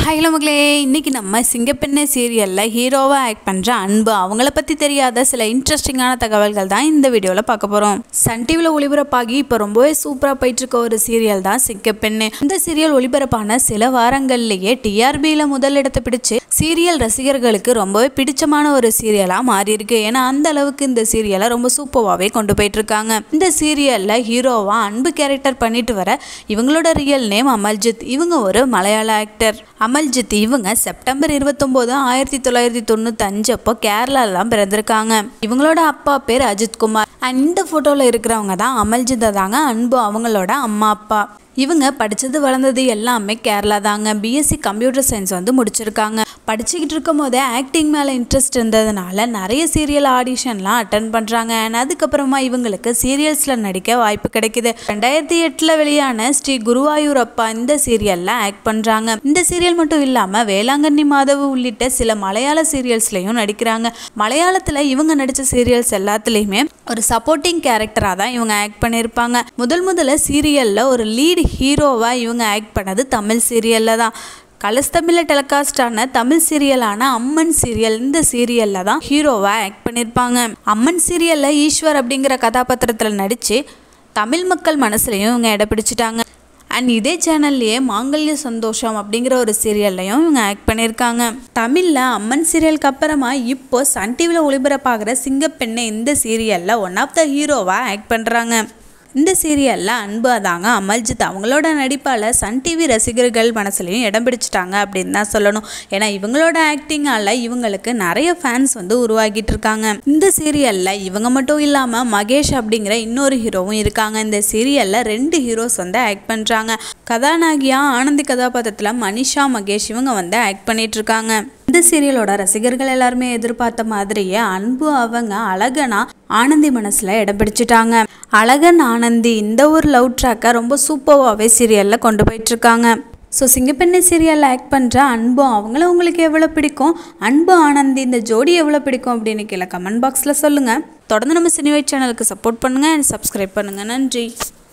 hello மகளே இன்னைக்கு நம்ம சிங்கப்பெண்ணை சீரியலில் ஹீரோவாக ஆக்ட் பண்ணுற அன்பு அவங்கள பற்றி தெரியாத சில இன்ட்ரெஸ்டிங்கான தகவல்கள் தான் இந்த வீடியோவில் பார்க்க போகிறோம் சன் டிவியில் ஒளிபரப்பாகி இப்போ ரொம்பவே சூப்பராக போயிட்டுருக்க ஒரு சீரியல் தான் சிங்கப்பெண்ணு இந்த சீரியல் ஒளிபரப்பான சில வாரங்கள்லேயே டிஆர்பியில் முதலிடத்தை பிடிச்சு சீரியல் ரசிகர்களுக்கு ரொம்பவே பிடிச்சமான ஒரு சீரியலாக மாறி இருக்கு ஏன்னா அந்த அளவுக்கு இந்த சீரியலை ரொம்ப சூப்பராகவே கொண்டு போயிட்டு இருக்காங்க இந்த சீரியலில் ஹீரோவா அன்பு கேரக்டர் பண்ணிட்டு வர இவங்களோட ரியல் நேம் அமல்ஜித் இவங்க ஒரு மலையாள ஆக்டர் அமல்ஜித் இவங்க செப்டம்பர் இருபத்தொம்போது ஆயிரத்தி தொள்ளாயிரத்தி தொண்ணூத்தஞ்சு அப்போ கேரளாலாம் பிறந்திருக்காங்க இவங்களோட அப்பா பேர் அஜித் குமார் அண்ட் இந்த ஃபோட்டோவில் இருக்கிறவங்க தான் அமல்ஜித் தாங்க அன்பு அவங்களோட அம்மா அப்பா இவங்க படித்தது வளர்ந்தது எல்லாமே கேரளா தாங்க பிஎஸ்சி கம்ப்யூட்டர் சயின்ஸ் வந்து முடிச்சிருக்காங்க படிச்சுக்கிட்டு இருக்கும் போதே ஆக்டிங் மேலே இன்ட்ரெஸ்ட் இருந்ததுனால நிறைய சீரியல் ஆடிஷன்லாம் அட்டன் பண்ணுறாங்க அண்ட் அதுக்கப்புறமா இவங்களுக்கு சீரியல்ஸில் நடிக்க வாய்ப்பு கிடைக்குது ரெண்டாயிரத்தி எட்டில் வெளியான ஸ்ரீ குருவாயூர் அப்பா இந்த சீரியலில் ஆக்ட் பண்ணுறாங்க இந்த சீரியல் மட்டும் இல்லாமல் வேளாங்கண்ணி மாதவு உள்ளிட்ட சில மலையாள சீரியல்ஸ்லையும் நடிக்கிறாங்க மலையாளத்தில் இவங்க நடித்த சீரியல்ஸ் எல்லாத்துலேயுமே ஒரு சப்போர்ட்டிங் கேரக்டராக தான் இவங்க ஆக்ட் பண்ணியிருப்பாங்க முதல் முதல்ல சீரியலில் ஒரு லீட் ஹீரோவாக இவங்க ஆக்ட் பண்ணது தமிழ் சீரியலில் தான் கலர்ஸ் தமிழில் டெலிகாஸ்டான தமிழ் சீரியலான அம்மன் சீரியல் இந்த சீரியலில் தான் ஹீரோவாக ஆக்ட் பண்ணியிருப்பாங்க அம்மன் சீரியலில் ஈஸ்வர் அப்படிங்கிற கதாபாத்திரத்தில் நடித்து தமிழ் மக்கள் மனசுலையும் இவங்க இடம் பிடிச்சிட்டாங்க அண்ட் இதே சேனல்லையே மாங்கல்ய சந்தோஷம் அப்படிங்கிற ஒரு சீரியல்லையும் இவங்க ஆக்ட் பண்ணியிருக்காங்க தமிழில் அம்மன் சீரியலுக்கு அப்புறமா இப்போ சன் டிவியில் ஒளிபரப்பாகிற சிங்கப்பெண்ணை இந்த சீரியலில் ஒன் ஆஃப் த ஹீரோவாக ஆக்ட் பண்ணுறாங்க இந்த சீரியலில் அன்பு தாங்க அமல்ஜித் அவங்களோட நடிப்பால் சன் டிவி ரசிகர்கள் மனசுலையும் இடம் பிடிச்சிட்டாங்க அப்படின்னு தான் சொல்லணும் ஏன்னா இவங்களோட ஆக்டிங்கால் இவங்களுக்கு நிறைய ஃபேன்ஸ் வந்து உருவாகிட்டு இருக்காங்க இந்த சீரியலில் இவங்க மட்டும் இல்லாமல் மகேஷ் அப்படிங்கிற இன்னொரு ஹீரோவும் இருக்காங்க இந்த சீரியலில் ரெண்டு ஹீரோஸ் வந்து ஆக்ட் பண்ணுறாங்க கதாநாயகியா ஆனந்தி கதாபாத்திரத்தில் மனிஷா மகேஷ் இவங்க வந்து ஆக்ட் பண்ணிட்டு இருக்காங்க இந்த சீரியலோட ரசிகர்கள் எல்லாருமே எதிர்பார்த்த மாதிரியே அன்பு அவங்க அழகனா ஆனந்தி மனசுல இடம் பிடிச்சிட்டாங்க அழகன் ஆனந்தி இந்த ஒரு லவ் ட்ராக்கை ரொம்ப சூப்பராகவே சீரியலில் கொண்டு போயிட்டு இருக்காங்க ஸோ சிங்கப்பெண்ணை சீரியலில் ஆக்ட் பண்ணுற அன்பு அவங்கள உங்களுக்கு எவ்வளோ பிடிக்கும் அன்பு ஆனந்தி இந்த ஜோடி எவ்வளோ பிடிக்கும் அப்படின்னு கீழே கமெண்ட் பாக்ஸில் சொல்லுங்கள் தொடர்ந்து நம்ம சினிவை சேனலுக்கு சப்போர்ட் பண்ணுங்கள் அண்ட் சப்ஸ்கிரைப் பண்ணுங்கள் நன்றி